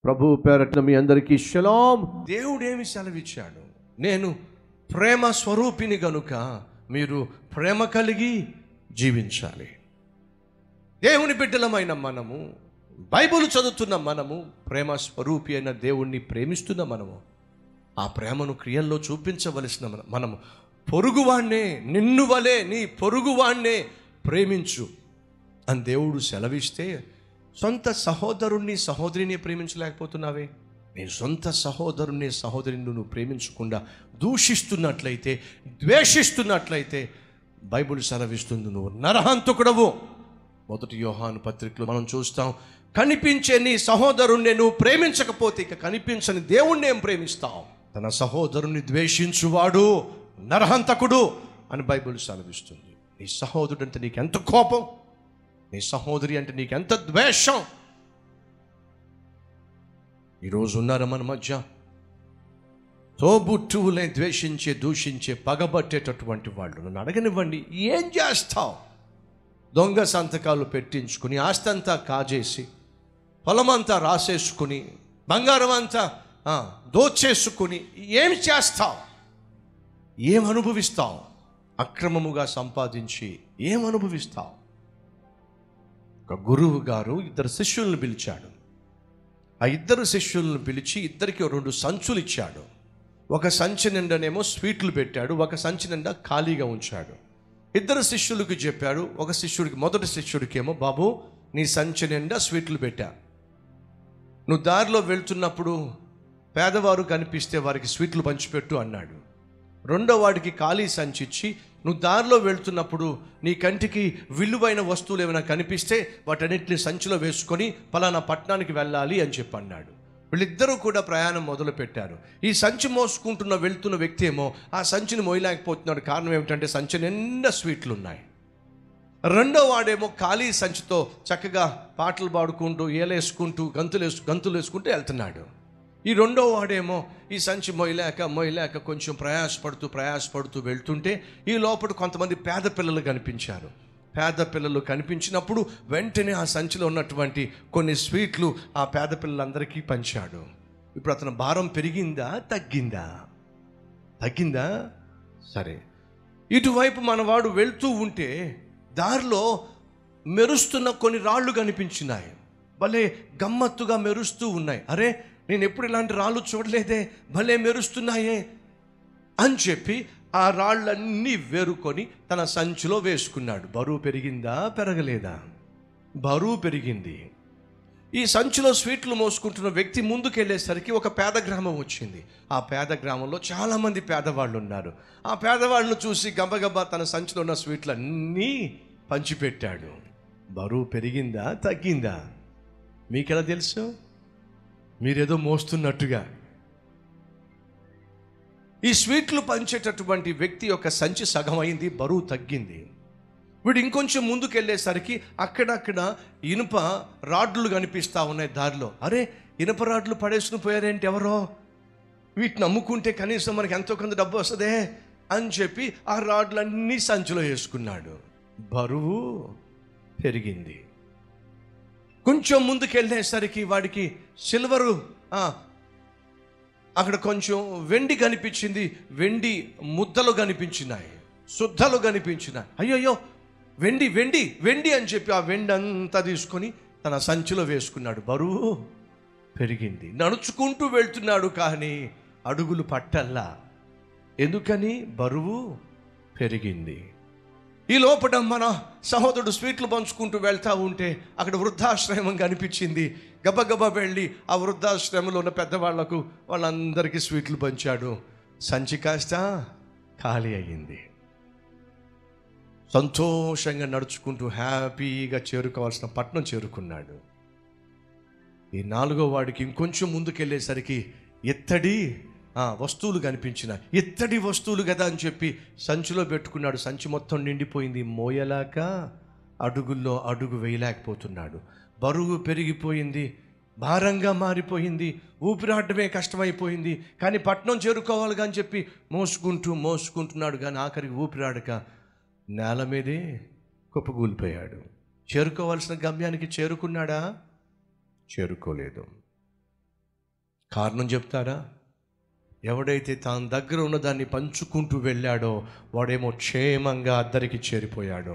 ప్రభు పేరట్న మీ అందరికీ షలాం దేవుడు ఏమి సెలవిచ్చాడు నేను ప్రేమ స్వరూపిని గనుక మీరు ప్రేమ కలిగి జీవించాలి దేవుని బిడ్డలమైన మనము బైబిల్ చదువుతున్న మనము ప్రేమ స్వరూపి అయిన దేవుణ్ణి ప్రేమిస్తున్న మనము ఆ ప్రేమను క్రియల్లో చూపించవలసిన మన- మనము పొరుగువాణ్ణే నిన్ను వలే నీ పొరుగువాణ్ణే ప్రేమించు అని దేవుడు సెలవిస్తే సొంత సహోదరుణ్ణి సహోదరిని ప్రేమించలేకపోతున్నావే నీ సొంత సహోదరుణ్ణి సహోదరిని నువ్వు ప్రేమించకుండా దూషిస్తున్నట్లయితే ద్వేషిస్తున్నట్లయితే బైబిల్ సెలవిస్తుంది నువ్వు నరహంతకుడవు మొదటి యోహాను పత్రికలో మనం చూస్తాం కనిపించే నీ సహోదరుణ్ణి నువ్వు ప్రేమించకపోతే ఇక కనిపించని దేవుణ్ణి ఏం ప్రేమిస్తావు తన సహోదరుని ద్వేషించువాడు నరహంతకుడు అని బైబిల్ సెలవిస్తుంది నీ సహోదరుడు అంటే నీకు ఎంత కోపం నీ సహోదరి అంటే నీకు ఎంత ద్వేషం ఈరోజు ఉన్నారా మన మధ్య తోబుట్టువులే ద్వేషించే దూషించే పగబట్టేటటువంటి వాళ్ళు నన్ను అడగనివ్వండి ఏం చేస్తావు దొంగ సంతకాలు పెట్టించుకుని ఆస్తి అంతా కాజేసి పొలమంతా రాసేసుకుని బంగారం అంతా ఆ, దోచేసుకుని ఏం చేస్తావు ఏం అనుభవిస్తావు అక్రమముగా సంపాదించి ఏం అనుభవిస్తావు ఒక గురువు గారు ఇద్దరు శిష్యులను పిలిచాడు ఆ ఇద్దరు శిష్యులను పిలిచి ఇద్దరికి రెండు సంచులు ఇచ్చాడు ఒక సంచి నిండానేమో స్వీట్లు పెట్టాడు ఒక సంచి నిండా ఖాళీగా ఉంచాడు ఇద్దరు శిష్యులకు చెప్పాడు ఒక శిష్యుడికి మొదటి శిష్యుడికేమో బాబు నీ సంచి నిండా స్వీట్లు పెట్టా నువ్వు దారిలో వెళ్తున్నప్పుడు పేదవారు కనిపిస్తే వారికి స్వీట్లు పంచిపెట్టు అన్నాడు రెండో వాడికి ఖాళీ సంచిచ్చి నువ్వు దారిలో వెళ్తున్నప్పుడు నీ కంటికి విలువైన వస్తువులు ఏమైనా కనిపిస్తే వాటన్నిటిని సంచిలో వేసుకొని పలానా పట్టణానికి వెళ్ళాలి అని చెప్పి అన్నాడు వీళ్ళిద్దరూ కూడా ప్రయాణం మొదలు పెట్టారు ఈ సంచి మోసుకుంటున్న వెళ్తున్న వ్యక్తి ఏమో ఆ సంచిని మోయలేకపోతున్నాడు కారణం ఏమిటంటే సంచి నిండా స్వీట్లు ఉన్నాయి రెండో వాడేమో ఖాళీ సంచితో చక్కగా పాటలు పాడుకుంటూ ఏలేసుకుంటూ గంతులు వేసు గంతులు వేసుకుంటూ వెళ్తున్నాడు ఈ రెండో వాడేమో ఈ సంచి మొయ్యలేక మొయ్యలేక కొంచెం ప్రయాసపడుతూ ప్రయాసపడుతూ వెళ్తుంటే ఈ లోపల కొంతమంది పేద పిల్లలు కనిపించారు పేద పిల్లలు కనిపించినప్పుడు వెంటనే ఆ సంచిలో ఉన్నటువంటి కొన్ని స్వీట్లు ఆ పేద పిల్లలందరికీ పంచాడు ఇప్పుడు అతని భారం పెరిగిందా తగ్గిందా తగ్గిందా సరే ఇటువైపు మనవాడు వెళ్తూ ఉంటే దారిలో మెరుస్తున్న కొన్ని రాళ్ళు కనిపించినాయి భలే గమ్మత్తుగా మెరుస్తూ ఉన్నాయి అరే నేను ఎప్పుడు ఇలాంటి రాళ్ళు చూడలేదే భలే మెరుస్తున్నాయే అని చెప్పి ఆ రాళ్ళన్నీ వేరుకొని తన సంచిలో వేసుకున్నాడు బరువు పెరిగిందా పెరగలేదా బరువు పెరిగింది ఈ సంచిలో స్వీట్లు మోసుకుంటున్న వ్యక్తి ముందుకెళ్ళేసరికి ఒక పేద గ్రామం వచ్చింది ఆ పేద గ్రామంలో చాలామంది పేదవాళ్ళు ఉన్నారు ఆ పేదవాళ్ళను చూసి గబగబా తన సంచిలో ఉన్న స్వీట్లు అన్నీ పంచిపెట్టాడు బరువు పెరిగిందా తగ్గిందా మీకెలా తెలుసు మీరేదో మోస్తున్నట్టుగా ఈ స్వీట్లు పంచేటటువంటి వ్యక్తి యొక్క సంచి సగం అయింది బరువు తగ్గింది వీడు ఇంకొంచెం ముందుకు వెళ్ళేసరికి అక్కడక్కడ ఇనుప రాడ్లు కనిపిస్తూ ఉన్నాయి దారిలో అరే ఇనుప రాడ్లు పడేసుకుని పోయారేంటి ఎవరో వీటిని అమ్ముకుంటే కనీసం మనకి ఎంతో కొంత డబ్బు వస్తుందే అని చెప్పి ఆ రాడ్లన్నీ సంచిలో వేసుకున్నాడు బరువు పెరిగింది కొంచెం ముందుకు వెళ్ళేసరికి వాడికి సిల్వరు ఆ, అక్కడ కొంచెం వెండి కనిపించింది వెండి ముద్దలు కనిపించినాయి శుద్ధలు కనిపించినాయి అయ్యయ్యో వెండి వెండి వెండి అని చెప్పి ఆ వెండి అంతా తీసుకొని తన సంచిలో వేసుకున్నాడు బరువు పెరిగింది నడుచుకుంటూ వెళ్తున్నాడు కానీ అడుగులు పట్టల్లా ఎందుకని బరువు పెరిగింది ఈ లోపల మన సహోదరుడు స్వీట్లు పంచుకుంటూ వెళ్తా ఉంటే అక్కడ వృద్ధాశ్రమం కనిపించింది గబగబా వెళ్ళి ఆ వృద్ధాశ్రమంలో ఉన్న పెద్దవాళ్లకు వాళ్ళందరికీ స్వీట్లు పంచాడు సంచి కాస్త ఖాళీ అయ్యింది సంతోషంగా నడుచుకుంటూ హ్యాపీగా చేరుకోవాల్సిన పట్నం చేరుకున్నాడు ఈ నాలుగో వాడికి ఇంకొంచెం ముందుకెళ్ళేసరికి ఎత్తడి ఆ, వస్తువులు కనిపించిన ఎత్తడి వస్తువులు కదా అని చెప్పి సంచిలో పెట్టుకున్నాడు సంచి మొత్తం నిండిపోయింది మోయలాక అడుగుల్లో అడుగు వేయలేకపోతున్నాడు బరువు పెరిగిపోయింది భారంగా మారిపోయింది ఊపిరాడమే కష్టమైపోయింది కానీ పట్నం చేరుకోవాలి అని చెప్పి మోసుకుంటూ మోసుకుంటున్నాడు కానీ ఆఖరికి ఊపిరాడక నేల మీదే కుప్పగూలిపోయాడు చేరుకోవాల్సిన గమ్యానికి చేరుకున్నాడా చేరుకోలేదు కారణం చెప్తారా ఎవడైతే తాను దగ్గర ఉన్న దాన్ని పంచుకుంటూ వెళ్ళాడో వాడేమో క్షేమంగా అద్దరికి చేరిపోయాడో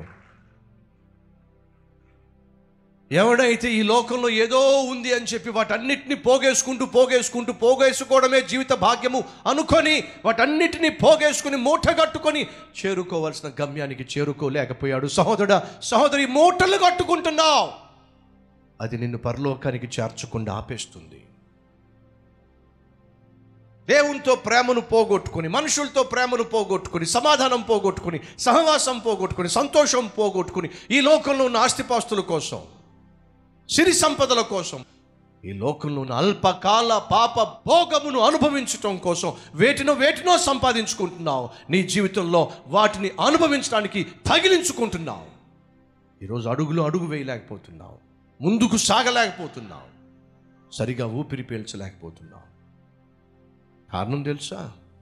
ఎవడైతే ఈ లోకంలో ఏదో ఉంది అని చెప్పి వాటన్నిటిని పోగేసుకుంటూ పోగేసుకుంటూ పోగేసుకోవడమే జీవిత భాగ్యము అనుకొని వాటన్నిటిని పోగేసుకుని మూటగట్టుకొని చేరుకోవాల్సిన గమ్యానికి చేరుకోలేకపోయాడు సహోదరుడా సహోదరి మూటలు కట్టుకుంటున్నావు అది నిన్ను పరలోకానికి చేర్చకుండా ఆపేస్తుంది దేవునితో ప్రేమను పోగొట్టుకుని మనుషులతో ప్రేమను పోగొట్టుకుని సమాధానం పోగొట్టుకుని సహవాసం పోగొట్టుకుని సంతోషం పోగొట్టుకుని ఈ లోకంలో ఉన్న ఆస్తిపాస్తుల కోసం సిరి సంపదల కోసం ఈ లోకంలో ఉన్న అల్పకాల పాప భోగమును అనుభవించటం కోసం వేటినో వేటినో సంపాదించుకుంటున్నావు నీ జీవితంలో వాటిని అనుభవించడానికి తగిలించుకుంటున్నావు ఈరోజు అడుగులో అడుగు వేయలేకపోతున్నావు ముందుకు సాగలేకపోతున్నావు సరిగా ఊపిరి పీల్చలేకపోతున్నావు కారణం తెలుసా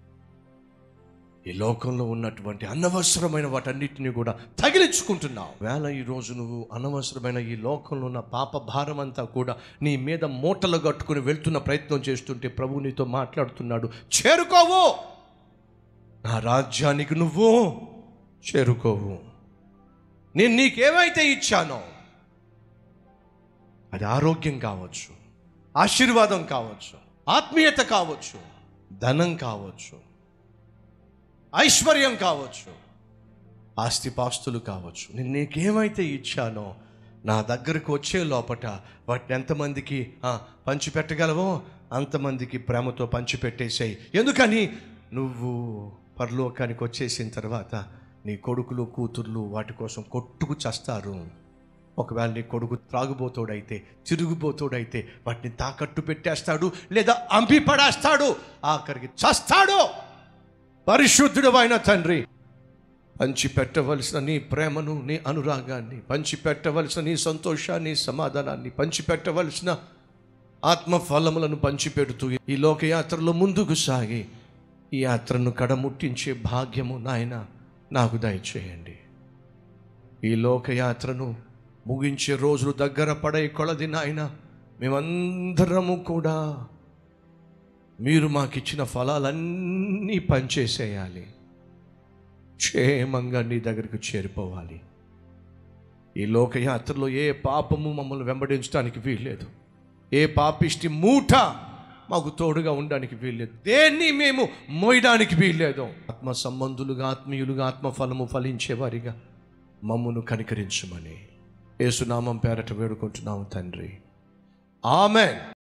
ఈ లోకంలో ఉన్నటువంటి అనవసరమైన వాటన్నిటిని కూడా తగిలించుకుంటున్నావు వేళ ఈరోజు నువ్వు అనవసరమైన ఈ లోకంలో ఉన్న పాప భారం అంతా కూడా నీ మీద మూటలు కట్టుకుని వెళ్తున్న ప్రయత్నం చేస్తుంటే ప్రభు నీతో మాట్లాడుతున్నాడు చేరుకోవు నా రాజ్యానికి నువ్వు చేరుకోవు నేను నీకేమైతే ఇచ్చానో అది ఆరోగ్యం కావచ్చు ఆశీర్వాదం కావచ్చు ఆత్మీయత కావచ్చు ధనం కావచ్చు ఐశ్వర్యం కావచ్చు ఆస్తిపాస్తులు కావచ్చు నేను నీకేమైతే ఇచ్చానో నా దగ్గరకు వచ్చే లోపట వాటిని ఎంతమందికి ఆ, పంచిపెట్టగలవో అంతమందికి ప్రేమతో పంచిపెట్టేసాయి ఎందుకని నువ్వు పరలోకానికి వచ్చేసిన తర్వాత నీ కొడుకులు కూతుర్లు వాటి కోసం కొట్టుకు చస్తారు ఒకవేళ నీ కొడుకు త్రాగుబోతోడైతే తిరుగుబోతోడైతే వాటిని తాకట్టు పెట్టేస్తాడు లేదా అంపి పడేస్తాడు ఆఖరికి చస్తాడు పరిశుద్ధుడు అయిన తండ్రి పంచిపెట్టవలసిన నీ ప్రేమను నీ అనురాగాన్ని పంచిపెట్టవలసిన నీ సంతోషాన్ని సమాధానాన్ని పంచిపెట్టవలసిన ఆత్మ ఫలములను పంచిపెడుతూ ఈ లోకయాత్రలో ముందుకు సాగి ఈ యాత్రను కడముట్టించే భాగ్యము నాయన నాకు దయచేయండి ఈ లోకయాత్రను ముగించే రోజులు దగ్గర పడే కొలది నాయన మేమందరము కూడా మీరు మాకిచ్చిన ఫలాలన్నీ పనిచేసేయాలి క్షేమంగా నీ దగ్గరికి చేరిపోవాలి ఈ లోకయాత్రలో ఏ పాపము మమ్మల్ని వెంబడించడానికి వీల్లేదు ఏ పాపిష్టి మూట మాకు తోడుగా ఉండడానికి వీల్లేదు దేన్ని మేము మోయడానికి వీల్లేదు ఆత్మ సంబంధులుగా ఆత్మీయులుగా ఆత్మఫలము ఫలించేవారిగా మమ్మను కనికరించమని యేసునామం పేరట వేడుకుంటున్నాము తండ్రి ఆమెన్